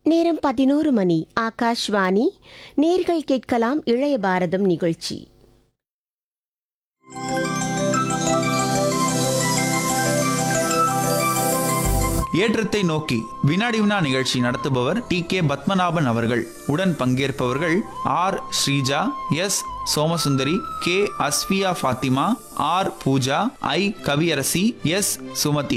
நேரம் பதினோரு மணி ஆகாஷ்வாணி நேர்கள் கேட்கலாம் இளைய பாரதம் நிகழ்ச்சி ஏற்றத்தை நோக்கி வினாடி வினா நிகழ்ச்சி நடத்துபவர் டி கே பத்மநாபன் அவர்கள் உடன் பங்கேற்பவர்கள் R Sreeja S Somasundari K Aswiya Fathima R Pooja I Kaviyarasi S Sumathi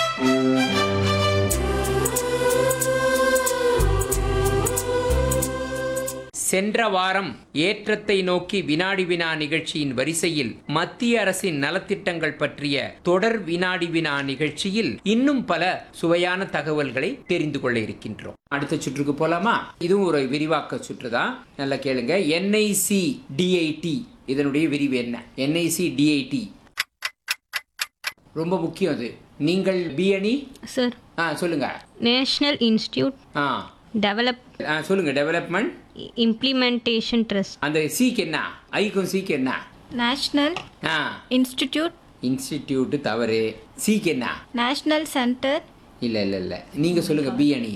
சென்ற வாரம் ஏற்றத்தை நோக்கி வினாடி வினா நிகழ்ச்சியின் வரிசையில் மத்திய அரசின் நலத்திட்டங்கள் பற்றிய தொடர் வினாடி வினா நிகழ்ச்சியில் இன்னும் பல சுவையான தகவல்களை தெரிந்து கொள்ள இருக்கின்றோம் அடுத்த சுற்றுக்கு போலாமா இதுவும் ஒரு விரிவாக்க சுற்று தான் நல்லா கேளுங்க என்ஐசி டிஐடி இதனுடைய விரிவு என்ன என்ஐசி டிஐடி ரொம்ப முக்கியம் அது நீங்கள் பிஎனி சார் ஆ சொல்லுங்க national institute uh develop uh சொல்லுங்க டெவலப்மெண்ட் இம்ப்ளிமெண்டேஷன் ட்ரஸ்ட் அந்த சீக்கு என்ன ஐக்கும் சீக்கு என்ன நேஷ்னல் ஆ இன்ஸ்டிடியூட் இன்ஸ்டிடியூட் தவறு சீக்கு என்ன நேஷ்னல் சென்டர் இல்ல இல்ல இல்ல நீங்க சொல்லுங்க பி அணி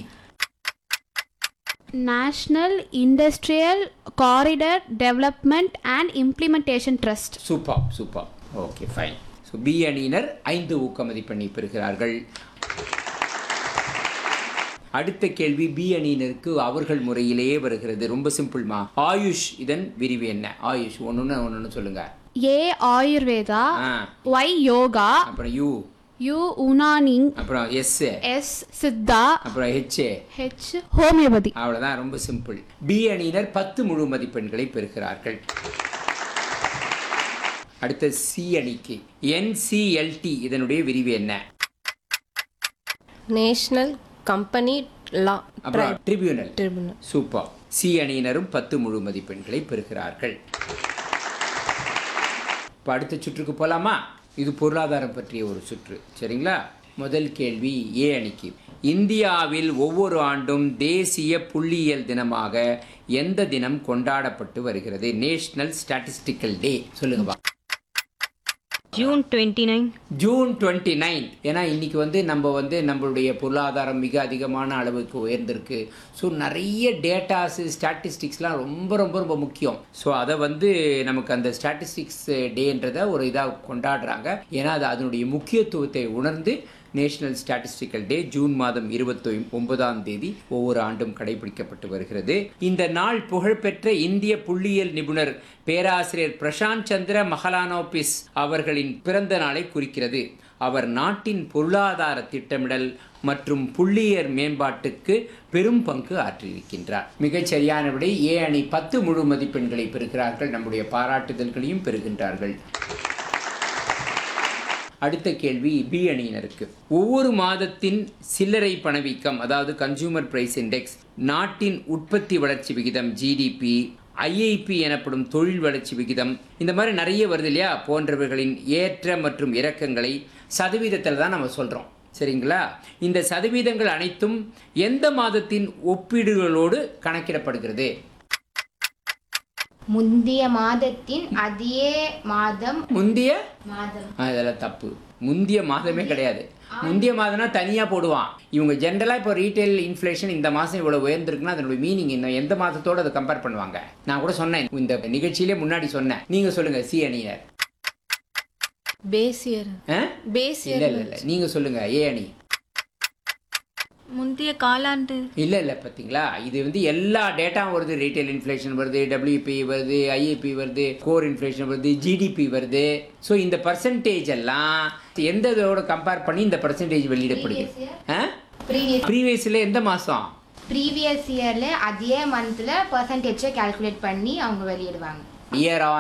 national industrial corridor development and implementation trust super super okay fine so B அணியினர் ஐந்து ஊக்க மதிப்பெண்ணை பெறுகிறார்கள் அடுத்த கேள்வி பி அணியினருக்கு அவர்கள் முறையிலேயே வருகிறது ரொம்ப சிம்பிள்மா ஆயுஷ் இதன் விரிவு என்ன ஆயுஷ் ஒன்று ஒன்று சொல்லுங்க ஏ ஆயுர்வேதா ஆ ஒய் யோகா அப்புறம் யூ யூ உனானிங் அப்புறம் எஸ் எஸ் சித்தா அப்புறம் ஹெச் ஹெச் ஹோமியோபதி அவ்வளவுதான் ரொம்ப சிம்பிள் பி அணியினர் பத்து முழு மதிப்பெண்களை பெறுகிறார்கள் அடுத்த சி அணிக்கு என்சிஎல்டி இதனுடைய விரிவு என்ன நேஷனல் கம்பெனி லா அப்புறம் ட்ரிபியூனல் ட்ரிபுனல் சூப்பர் சி அணியினரும் பத்து முழு மதிப்பெண்களை பெறுகிறார்கள் இப்போ அடுத்த சுற்றுக்கு போலாமா இது பொருளாதாரம் பற்றிய ஒரு சுற்று சரிங்களா முதல் கேள்வி ஏ அணிக்கு இந்தியாவில் ஒவ்வொரு ஆண்டும் தேசிய புள்ளியியல் தினமாக எந்த தினம் கொண்டாடப்பட்டு வருகிறது நேஷனல் ஸ்டாட்டிஸ்டிக்கல் டே சொல்லுங்க பா. June twenty nine June twenty nine ஏன்னா இன்னைக்கு வந்து நம்ம வந்து நம்மளுடைய பொருளாதாரம் மிக அதிகமான அளவுக்கு உயர்ந்திருக்கு ஸோ நிறைய டேட்டாஸு ஸ்டாட்டிஸ்டிக்ஸ்லாம் ரொம்ப ரொம்ப ரொம்ப முக்கியம் ஸோ அதை வந்து நமக்கு அந்த ஸ்டாட்டிஸ்டிக்ஸ் டேன்றதை ஒரு இதாக கொண்டாடுறாங்க ஏன்னா அது அதனுடைய முக்கியத்துவத்தை உணர்ந்து நேஷனல் ஸ்டாட்டிஸ்டிக்கல் டே ஜூன் மாதம் இருபத்தி ஒன்பதாம் தேதி ஒவ்வொரு ஆண்டும் கடைபிடிக்கப்பட்டு வருகிறது இந்த நாள் புகழ்பெற்ற இந்திய புள்ளியியல் நிபுணர் பேராசிரியர் பிரசாந்த் சந்திர மஹலானோபிஸ் அவர்களின் பிறந்த நாளை குறிக்கிறது அவர் நாட்டின் பொருளாதார திட்டமிடல் மற்றும் புள்ளியியல் மேம்பாட்டுக்கு பெரும் பங்கு ஆற்றியிருக்கின்றார் மிகச் சரியானபடி ஏ அணி பத்து முழு மதிப்பெண்களை பெறுகிறார்கள் நம்முடைய பாராட்டுதல்களையும் பெறுகின்றார்கள் அடுத்த கேள்வி பி அணியினருக்கு ஒவ்வொரு மாதத்தின் சில்லறை பணவீக்கம் அதாவது கன்சூமர் பிரைஸ் இண்டெக்ஸ் நாட்டின் உற்பத்தி வளர்ச்சி விகிதம் ஜிடிபி ஐஐபி எனப்படும் தொழில் வளர்ச்சி விகிதம் இந்த மாதிரி நிறைய வருது இல்லையா போன்றவர்களின் ஏற்ற மற்றும் இறக்கங்களை சதவீதத்தில் தான் நம்ம சொல்கிறோம் சரிங்களா இந்த சதவீதங்கள் அனைத்தும் எந்த மாதத்தின் ஒப்பீடுகளோடு கணக்கிடப்படுகிறது முந்தைய மாதத்தின் அதே மாதம் முந்தைய மாதம் ஆ, இதெல்லாம் தப்பு முந்திய மாதமே கிடையாது முந்திய மாதம்னா தனியாக போடுவான் இவங்க ஜென்ரலாக இப்போ ரீட்டைல் இன்ஃப்ளேஷன் இந்த மாதம் இவ்வளோ உயர்ந்திருக்குன்னா அதனுடைய மீனிங் என்ன எந்த மாதத்தோட அதை கம்பேர் பண்ணுவாங்க நான் கூட சொன்னேன் இந்த நிகழ்ச்சியிலே முன்னாடி சொன்னேன் நீங்கள் சொல்லுங்கள் சி அணியினர் பேசியர் ஆ? பேசியர் இல்லை இல்லை இல்லை நீங்கள் சொல்லுங்கள் ஏ அணி முந்தைய காலாண்டு இல்லை இல்லை பார்த்தீங்களா இது வந்து எல்லா டேட்டாவும் வருது ரீட்டைல் இன்ஃப்ளேஷன் வருது டபிள்யூபி வருது ஐஏபி வருது கோர் இன்ஃப்ளேஷன் வருது ஜிடிபி வருது ஸோ இந்த பர்சன்டேஜ் எல்லாம் எந்த இதோட கம்பேர் பண்ணி இந்த பர்சன்டேஜ் வெளியிடப்படுது ஆ ப்ரீவியஸ் ப்ரீவியஸில் எந்த மாதம் ப்ரீவியஸ் இயர்ல அதே மந்த்ல பர்சன்டேஜை கால்குலேட் பண்ணி அவங்க வெளியிடுவாங்க இயர் ஆன்